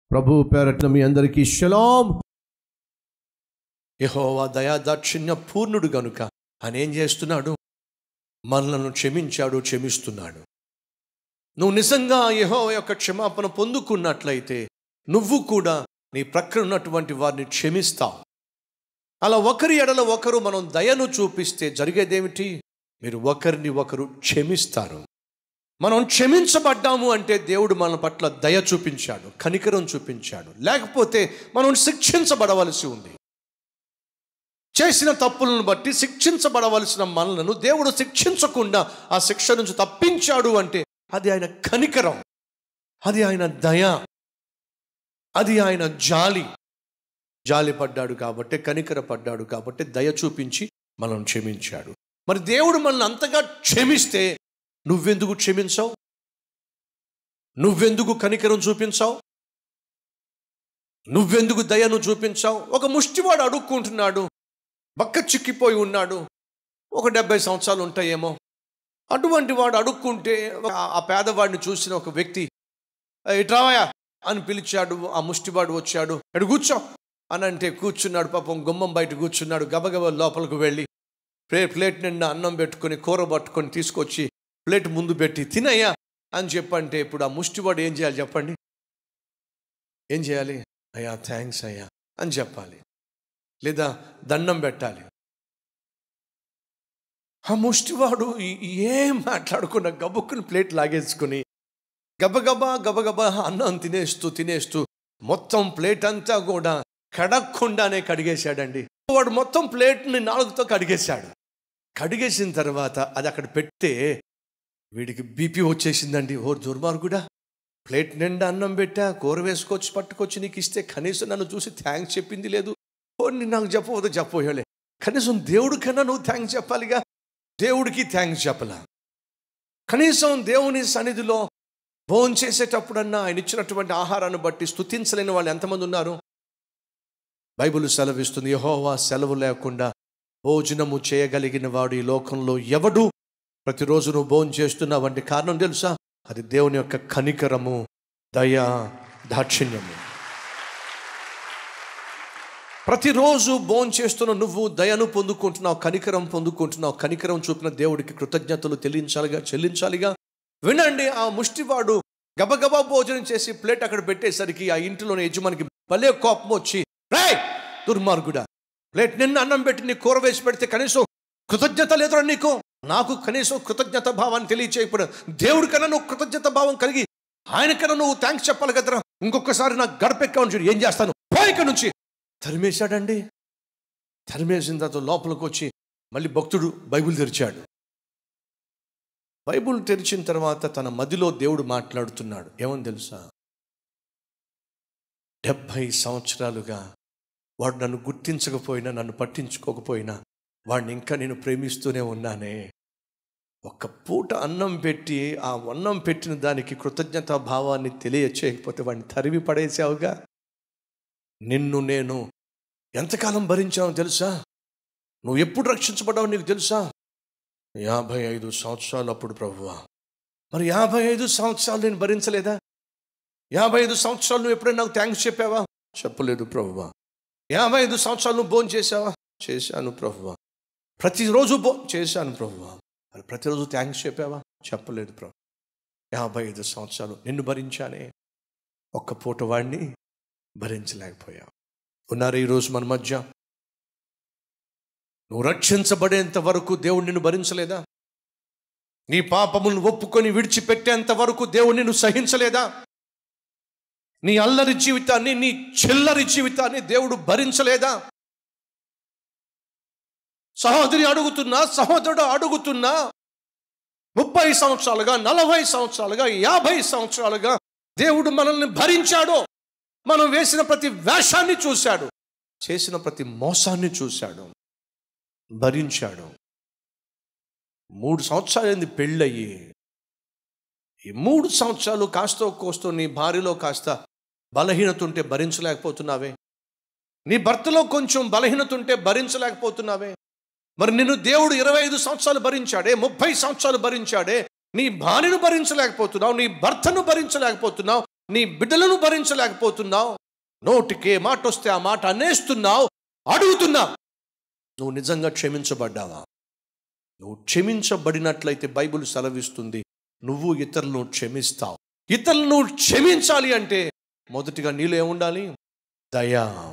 ప్రభు పేరట్న మీ అందరికీ షలాం యెహోవా దయా దాక్షిణ్య పూర్ణుడు గనుక ఆయన ఏం చేస్తున్నాడు మనలను క్షమించాడు క్షమిస్తున్నాడు నువ్వు నిజంగా యెహోవా యొక్క క్షమాపణ పొందుకున్నట్లయితే నువ్వు కూడా నీ ప్రక్కన ఉన్నటువంటి వారిని క్షమిస్తావు అలా ఒకరి ఎడల ఒకరు మనం దయను చూపిస్తే జరిగేదేమిటి మీరు ఒకరిని ఒకరు క్షమిస్తారు మనం క్షమించబడ్డాము అంటే దేవుడు మన పట్ల దయ చూపించాడు కనికరం చూపించాడు లేకపోతే మనం శిక్షించబడవలసి ఉంది చేసిన తప్పులను బట్టి శిక్షించబడవలసిన మనలను దేవుడు శిక్షించకుండా ఆ శిక్ష నుంచి తప్పించాడు అంటే అది ఆయన కనికరం అది ఆయన దయ అది ఆయన జాలి జాలి పడ్డాడు కాబట్టి కనికర పడ్డాడు కాబట్టి దయ చూపించి మనం క్షమించాడు మరి దేవుడు మనల్ని అంతగా క్షమిస్తే నువ్వెందుకు క్షమించావు నువ్వెందుకు కనికరం చూపించావు నువ్వెందుకు దయను చూపించావు ఒక ముష్టివాడు అడుక్కుంటున్నాడు బక్క చిక్కిపోయి ఉన్నాడు ఒక డెబ్బై సంవత్సరాలు ఉంటాయేమో అటువంటి వాడు అడుక్కుంటే ఆ- ఆ పేదవాడిని చూసిన ఒక వ్యక్తి ఇట్రావయా అని పిలిచాడు ఆ ముష్టివాడు వచ్చాడు ఎడు కూర్చో అని అంటే కూర్చున్నాడు పాపం గుమ్మం బయట కూర్చున్నాడు గబగబ లోపలికి వెళ్ళి ప్లే ప్లేట్ నిండా అన్నం పెట్టుకొని కూర పట్టుకొని తీసుకొచ్చి ప్లేట్ ముందు పెట్టి తినయ్యా అని చెప్పంటే ఇప్పుడు ఆ ముష్టివాడు ఏం చేయాలి చెప్పండి ఏం చేయాలి అయ్యా థ్యాంక్స్ అయ్యా అని చెప్పాలి లేదా దండం పెట్టాలి ఆ ముష్టివాడు ఈ- ఏం మాట్లాడకుండా గబుక్కుని ప్లేట్ లాగేసుకుని గబగబా గబగబా అన్నం తినేస్తూ తినేస్తూ మొత్తం ప్లేట్ అంతా కూడా కడగకుండానే కడిగేశాడండి వాడు మొత్తం ప్లేట్ని నాలుగుతో కడిగేశాడు కడిగేసిన తర్వాత అది అక్కడ పెడితే వీడికి బీపీ వచ్చేసిందండి ఓ దుర్మార్గుడా ప్లేట్ నిండా అన్నం పెట్టా కూర వేసుకొచ్చి పట్టుకొచ్చి నీకు ఇస్తే కనీసం నన్ను చూసి థ్యాంక్స్ చెప్పింది లేదు ఓ నీ నాకు చెప్పవద్దు చెప్పోయలే కనీసం దేవుడి కన్నా నువ్వు థ్యాంక్స్ చెప్పాలిగా దేవుడికి థ్యాంక్స్ చెప్పలా కనీసం దేవుని సన్నిధిలో భోజనం చేసేటప్పుడన్నా ఆయన ఇచ్చినటువంటి ఆహారాన్ని బట్టి స్తుతించలేని వాళ్ళు ఎంతమంది ఉన్నారు బైబిల్ సెలవిస్తుంది యెహోవా సెలవు లేకుండా భోజనము చేయగలిగిన వాడు ఈ లోకంలో ఎవడు ప్రతిరోజు నువ్వు భోజనం చేస్తున్నావంటే కారణం తెలుసా అది దేవుని యొక్క కనికరము దయ దాక్షిణ్యము ప్రతిరోజు భోజనం చేస్తున్న నువ్వు దయను పొందుకుంటున్నావు కనికరం పొందుకుంటున్నావు కనికరం చూపిన దేవుడికి కృతజ్ఞతలు చెల్లించాలిగా చెల్లించాలిగా వినండి ఆ ముష్టివాడు గబగబా భోజనం చేసి ప్లేట్ అక్కడ పెట్టేసరికి ఆ ఇంటిలోని యజమానికి భలే కోపం వచ్చి రాయ్ దుర్మార్గుడా ప్లేట్ నిన్న అన్నం పెట్టి నీ కూర వేసి పెడితే కనీసం కృతజ్ఞత లేదురా నీకు నాకు కనీసం కృతజ్ఞత భావాన్ని తెలియచేయకపోయినా దేవుడి కన్నా నువ్వు కృతజ్ఞత భావం కలిగి ఆయనకన్నా నువ్వు థ్యాంక్స్ చెప్పాలి కదరా ఇంకొకసారి నాకు గడపెక్కామని చూడు ఏం చేస్తాను పో ఇక్కడి నుంచి తరిమేశాడండి తరిమేసిన తర్వాత లోపలికి వచ్చి మళ్ళీ భక్తుడు బైబిల్ తెరిచాడు బైబిల్ తెరిచిన తర్వాత తన మదిలో దేవుడు మాట్లాడుతున్నాడు ఏమని తెలుసా డెబ్భై సంవత్సరాలుగా వాడు నన్ను గుర్తించకపోయినా నన్ను పట్టించుకోకపోయినా వాడిని ఇంకా నేను ప్రేమిస్తూనే ఉన్నానే ఒక్క పూట అన్నం పెట్టి ఆ అన్నం పెట్టిన దానికి కృతజ్ఞతా భావాన్ని తెలియచేయకపోతే వాడిని తరిమి పడేసావుగా నిన్ను నేను ఎంతకాలం భరించావు తెలుసా నువ్వు ఎప్పుడు రక్షించబడ్డావు నీకు తెలుసా యాభై ఐదు సంవత్సరాలు అప్పుడు ప్రభువా మరి యాభై ఐదు సంవత్సరాలు నేను భరించలేదా యాభై ఐదు సంవత్సరాలు నువ్వు ఎప్పుడైనా నాకు థ్యాంక్స్ చెప్పావా చెప్పలేదు ప్రభువా యాభై ఐదు సంవత్సరాలు నువ్వు భోజనం చేసావా చేశాను ప్రభువా ప్రతిరోజు భో చేశాను ప్రభువా మరి ప్రతిరోజు థ్యాంక్స్ చెప్పావా చెప్పలేదు ప్రభు యాభై ఐదు సంవత్సరాలు నిన్ను భరించానే ఒక్క పూట వాడిని భరించలేకపోయావు ఉన్నారు ఈరోజు మన మధ్య నువ్వు రక్షించబడేంత వరకు దేవుడు నిన్ను భరించలేదా నీ పాపములను ఒప్పుకొని విడిచిపెట్టేంత వరకు దేవుడు నిన్ను సహించలేదా నీ అల్లరి జీవితాన్ని నీ చిల్లరి జీవితాన్ని దేవుడు భరించలేదా సహోదరి అడుగుతున్నా సహోదరుడు అడుగుతున్నా ముప్పై సంవత్సరాలుగా నలభై సంవత్సరాలుగా యాభై సంవత్సరాలుగా దేవుడు మనల్ని భరించాడు మనం వేసిన ప్రతి వేషాన్ని చూశాడు చేసిన ప్రతి మోసాన్ని చూశాడు భరించాడు మూడు సంవత్సరాలైంది పెళ్ళయ్యి ఈ మూడు సంవత్సరాలు కాస్తో కోస్తో నీ భార్యలో కాస్త బలహీనత ఉంటే భరించలేకపోతున్నావే నీ భర్తలో కొంచెం బలహీనత ఉంటే భరించలేకపోతున్నావే మరి నిన్ను దేవుడు ఇరవై ఐదు సంవత్సరాలు భరించాడే ముప్పై సంవత్సరాలు భరించాడే నీ భార్యను భరించలేకపోతున్నావు నీ భర్తను భరించలేకపోతున్నావు నీ బిడ్డలను భరించలేకపోతున్నావు నోటికే మాట వస్తే ఆ మాట అనేస్తున్నావు అడుగుతున్నావు నువ్వు నిజంగా క్షమించబడ్డావా నువ్వు క్షమించబడినట్లయితే బైబిల్ సెలవిస్తుంది నువ్వు ఇతరులను క్షమిస్తావు ఇతరులను నువ్వు క్షమించాలి అంటే మొదటిగా నీలో ఏముండాలి దయ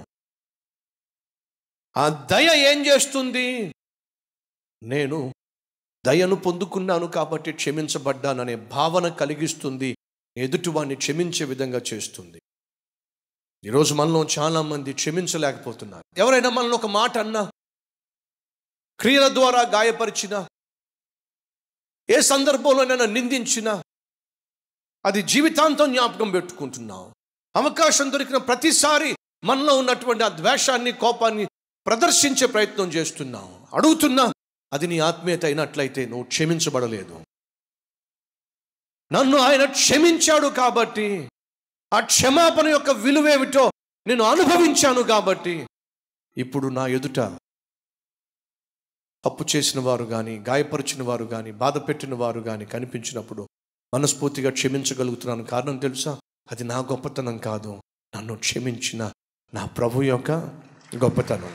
ఆ దయ ఏం చేస్తుంది నేను దయను పొందుకున్నాను కాబట్టి క్షమించబడ్డాననే భావన కలిగిస్తుంది ఎదుటివాడిని క్షమించే విధంగా చేస్తుంది ఈరోజు మనలో చాలా మంది క్షమించలేకపోతున్నారు ఎవరైనా మనలో ఒక మాట అన్నా క్రియల ద్వారా గాయపరిచిన ఏ సందర్భంలోనైనా నిందించినా అది జీవితాంతం జ్ఞాపకం పెట్టుకుంటున్నాం అవకాశం దొరికిన ప్రతిసారి మనలో ఉన్నటువంటి ఆ ద్వేషాన్ని కోపాన్ని ప్రదర్శించే ప్రయత్నం చేస్తున్నాం అడుగుతున్నా అది నీ ఆత్మీయత అయినట్లయితే నువ్వు క్షమించబడలేదు నన్ను ఆయన క్షమించాడు కాబట్టి ఆ క్షమాపణ యొక్క విలువేమిటో నేను అనుభవించాను కాబట్టి ఇప్పుడు నా ఎదుట తప్పు చేసిన వారు కానీ గాయపరిచిన వారు కానీ బాధ పెట్టిన వారు కానీ కనిపించినప్పుడు మనస్ఫూర్తిగా క్షమించగలుగుతున్నాను కారణం తెలుసా అది నా గొప్పతనం కాదు నన్ను క్షమించిన నా ప్రభు యొక్క గొప్పతనం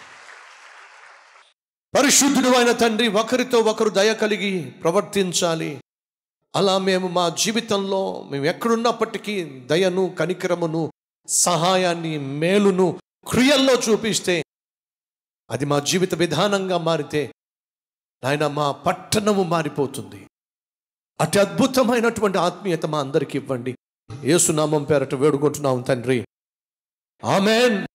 పరిశుద్ధుడు అయిన తండ్రి ఒకరితో ఒకరు దయ కలిగి ప్రవర్తించాలి అలా మేము మా జీవితంలో మేము ఎక్కడున్నప్పటికీ దయను కనికరమును సహాయాన్ని మేలును క్రియల్లో చూపిస్తే అది మా జీవిత విధానంగా మారితే నాయన మా పట్టణము మారిపోతుంది అతి అద్భుతమైనటువంటి ఆత్మీయత మా అందరికి ఇవ్వండి ఏసునామం పేరట వేడుకుంటున్నాం తండ్రి ఆమెన్